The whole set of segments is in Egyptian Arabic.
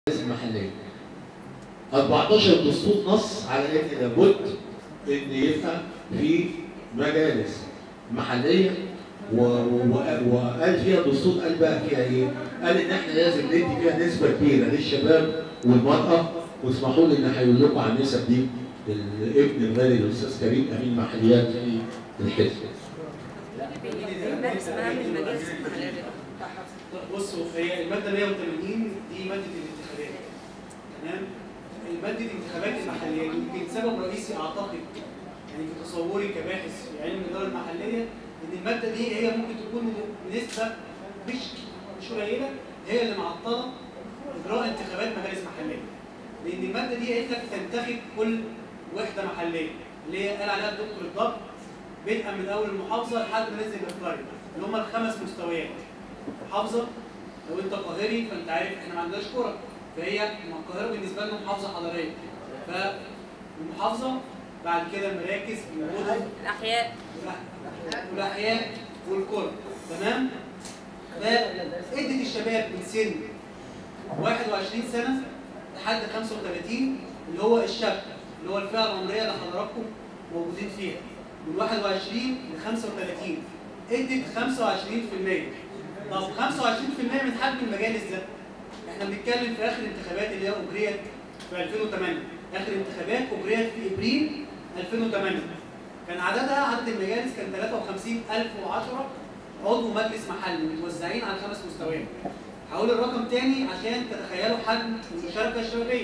المحليه 14 دستور نص على ان لابد ان يبقى في مجالس محليه و... و... وقال فيها الدستور قال بقى فيها ايه؟ قال ان احنا لازم ندي فيها نسبه كبيره للشباب والمراه واسمحوا لي ان هقول لكم عن النسب دي الابن الغالي الاستاذ كريم امين محليات في الحزب. بيمارس مهام المجالس المحلية بصوا هي الماده 180 دي ماده الانتخابات تمام ماده الانتخابات المحليه يمكن سبب رئيسي اعتقد يعني في تصوري كباحث في علم الاداره المحليه ان الماده دي هي ممكن تكون بنسبه مش مش قليله هي اللي معطله اجراء انتخابات مجالس محليه لان الماده دي قالت لك تنتخب كل وحده محليه اللي هي قال عليها الدكتور الضبط بدءا من اول المحافظه لحد ما ننزل القريه اللي هم الخمس مستويات محافظه لو انت قاهري فانت عارف احنا ما عندناش كوره فهي القاهره بالنسبه لنا محافظه حضاريه فالمحافظه بعد كده المراكز المدن الأحياء والاحياء والقرى تمام فادت الشباب من سن 21 سنه لحد 35 اللي هو الشاب اللي هو الفئه العمريه اللي حضراتكم موجودين فيها من 21 ل 35 ادت 25% طب 25% من حجم المجالس ده احنا بنتكلم في اخر انتخابات اللي هي اجريت في 2008 اخر انتخابات اجريت في ابريل 2008 كان عددها عدد المجالس كان 53010 عضو مجلس محلي متوزعين على خمس مستويات هقول الرقم تاني عشان تتخيلوا حجم المشاركه الشبابيه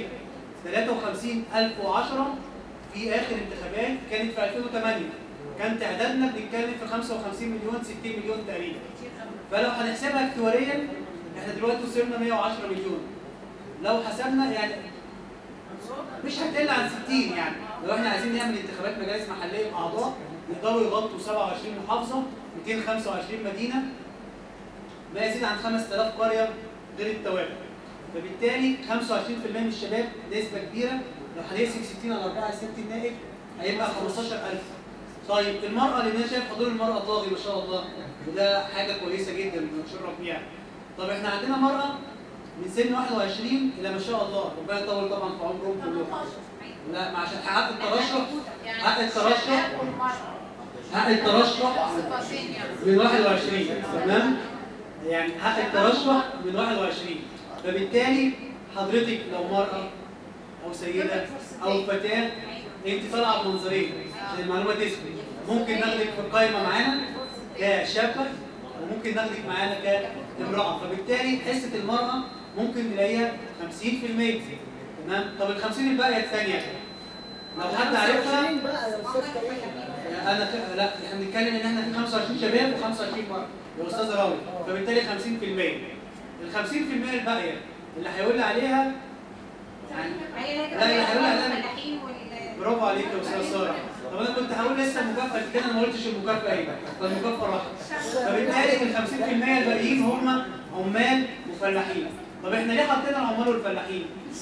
53010 في اخر انتخابات كانت في 2008 كان تعدادنا بنتكلم في 55 مليون 60 مليون تقريبا فلو هنحسبها اكتواريا احنا دلوقتي وصلنا 110 مليون لو حسبنا يعني مش هتقل عن 60 يعني لو احنا عايزين نعمل انتخابات مجالس محليه باعضاء يقدروا يغطوا 27 محافظه 225 مدينه ما يزيد عن 5000 قريه غير التوابع فبالتالي 25% من الشباب نسبه كبيره لو هنقسم 60 على 4 60 نائب هيبقى 15000 طيب المرأة اللي أنا شايف حضور المرأة طاغي ما شاء الله وده حاجة كويسة جدا بنتشرف بيها. طب احنا عندنا مرأة من سن 21 إلى ما شاء الله ربنا يطول طبعا في عمرهم كلهم. لا ما عشان حق الترشح حق الترشح حق الترشح من 21 تمام؟ يعني حق الترشح من 21 فبالتالي حضرتك لو مرأة أو سيدة أو فتاة انت طالعه بمنظرين عشان المعلومه تثبت ممكن ناخدك في القائمه معانا كشابه وممكن ناخدك معانا كامراه فبالتالي حصه المراه ممكن نلاقيها 50% تمام طب ال 50 الباقيه الثانيه لو حد عارفها انا ك... لا احنا بنتكلم ان احنا في 25 شباب و25 مرأة يا استاذ راوي فبالتالي 50% ال 50% الباقيه اللي هيقول لي عليها يعني لا هي هيقول لي عليها برافو عليك يا استاذ ساره طب انا كنت هقول لسه المكافاه كده انا ما قلتش المكافاه ايه فالمكافاه راحت فبالتالي ال 50% الباقيين هم عمال وفلاحين طب احنا ليه حطينا العمال والفلاحين؟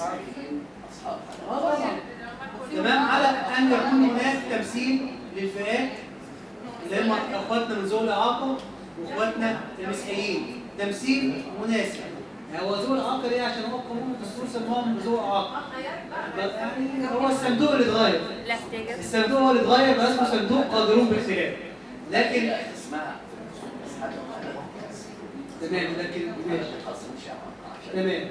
اه طبعا تمام على ان يكون هناك تمثيل للفئات اللي هم اخواتنا من ذوي الاعاقه واخواتنا المسيحيين تمثيل مناسب هو ذوي الاعاقه ليه عشان هو القانون الدستور سماهم ذوي اعاقه يعني هو الصندوق اللي اتغير الاحتياجات الصندوق هو اللي اتغير بقى اسمه صندوق قادرون باختلاف لكن تمام لكن ماشي تمام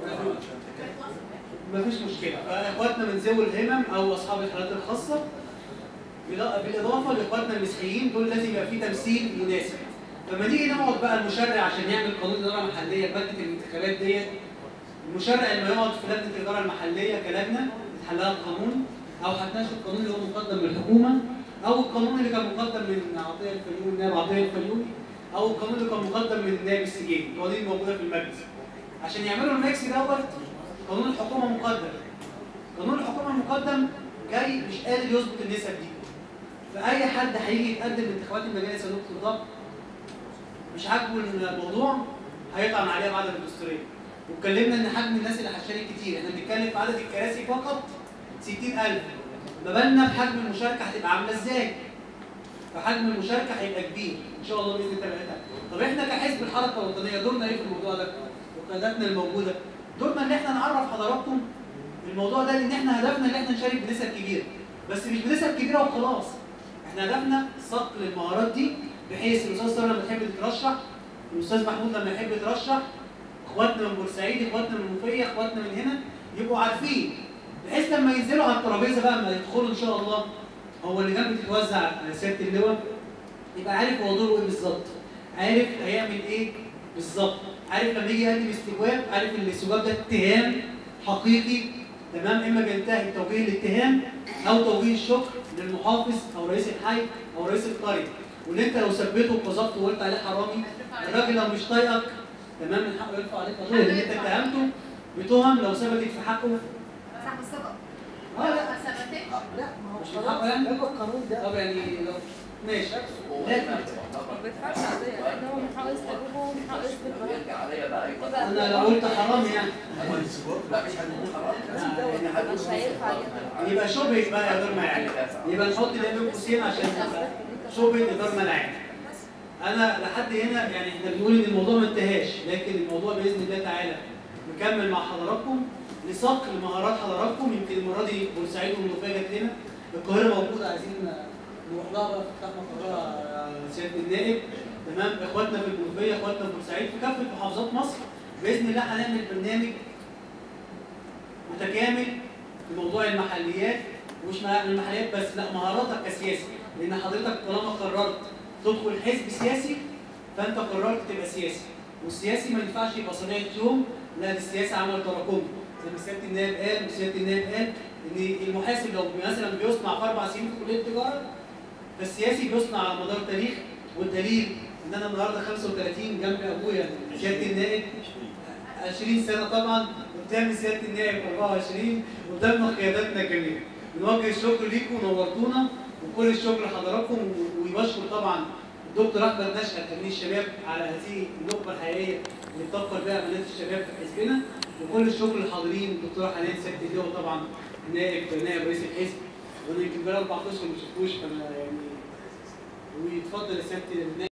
مفيش مشكله فاخواتنا من ذوي الهمم او اصحاب الحالات الخاصه بالاضافه لاخواتنا المسيحيين دول لازم يبقى في تمثيل مناسب لما نيجي نقعد بقى المشرع عشان يعمل قانون اداره محليه بماده الانتخابات ديت المشرع لما يقعد في لجنه الاداره المحليه كلجنه يتحلها القانون او هتناقش القانون اللي هو مقدم من الحكومه او القانون اللي كان مقدم من عطيه الفيومي النائب عطيه الفيومي او القانون اللي كان مقدم من النائب السجيني القوانين الموجوده في المجلس عشان يعملوا الميكس دوت قانون الحكومه مقدم قانون الحكومه المقدم جاي مش قادر يظبط النسب دي فاي حد هيجي يتقدم لانتخابات المجالس يا دكتور ضبط مش عاجبه الموضوع هيطعن عليها بعد الدستوريه واتكلمنا ان حجم الناس اللي هتشارك كتير احنا بنتكلم في عدد الكراسي فقط 60000 ما بالنا بحجم المشاركه هتبقى عامله ازاي فحجم المشاركه هيبقى كبير ان شاء الله باذن الله طب احنا كحزب الحركه الوطنيه دورنا ايه في الموضوع ده وقياداتنا الموجوده دورنا ان احنا نعرف حضراتكم الموضوع ده لان احنا هدفنا ان احنا نشارك بنسب كبيره بس مش بنسب كبيره وخلاص احنا هدفنا صقل المهارات دي بحيث الاستاذ ساره لما تحب تترشح الاستاذ محمود لما يحب يترشح اخواتنا من بورسعيد اخواتنا من المنوفيه اخواتنا من هنا يبقوا عارفين بحيث لما ينزلوا على الترابيزه بقى لما يدخلوا ان شاء الله هو اللي جنب تتوزع على سياده اللواء يبقى عارف هو دوره ايه بالظبط عارف هيعمل ايه بالظبط عارف لما يجي يقدم استجواب عارف ان الاستجواب ده اتهام حقيقي تمام اما بينتهي بتوجيه الاتهام او توجيه الشكر للمحافظ او رئيس الحي او رئيس القريه واللي انت لو ثبته وقذفته وقلت عليه حرامي الراجل لو مش طايقك تمام من حقه يرفع عليك قضيه لان انت اتهمته بتهم لو ثبتت في حقه صاحب الثقة اه لا ما ثبتتش لا ما هو مش خلاص الحق يعني؟ هو القانون ده طب يعني لو ماشي لكن ما بيدفعش قضية لأن هو من حقه يستجوبه ومن حقه يثبت براءته انا لو قلت حرام يعني مش هينفع يقدر يبقى شبهة بقى يا دار معايا يبقى نحط ده بين قوسين عشان شبهة إدارة ملاعب أنا لحد هنا يعني إحنا بنقول إن الموضوع ما انتهاش لكن الموضوع بإذن الله تعالى مكمل مع حضراتكم لصقل مهارات حضراتكم يمكن المرة دي بورسعيد والمنوفية جت لنا القاهرة موجودة عايزين نروح لها بقى في مقرها سيادة النائب تمام إخواتنا في المنوفية إخواتنا في بورسعيد في كافة محافظات مصر بإذن الله هنعمل برنامج متكامل في موضوع المحليات ومش مع- المحليات بس لا مهاراتك كسياسي لان حضرتك طالما قررت تدخل حزب سياسي فانت قررت تبقى سياسي والسياسي ما ينفعش يبقى صناعه يوم لا دي السياسه عمل تراكمي زي ما سياده النائب قال وسياده النائب قال ان المحاسب لو مثلا بيصنع في اربع سنين في كليه التجاره فالسياسي بيصنع على مدار تاريخ والدليل ان انا النهارده 35 جنب ابويا سياده النائب 20 سنه طبعا قدام سياده النائب 24 قدامنا قياداتنا جميعا بنوجه الشكر ليكم ونورتونا وكل الشكر لحضراتكم و- ويبشكر طبعا الدكتور احمد نشأت امين الشباب على هذه النخبه الحقيقيه اللي بتفخر بها بنات الشباب في حزبنا وكل الشكر للحاضرين الدكتوره حنان سياده اللواء طبعا نائب نائب رئيس الحزب وانا يمكن بقالي اربع اشهر ما شفتوش فانا يعني ويتفضل يا سياده النائب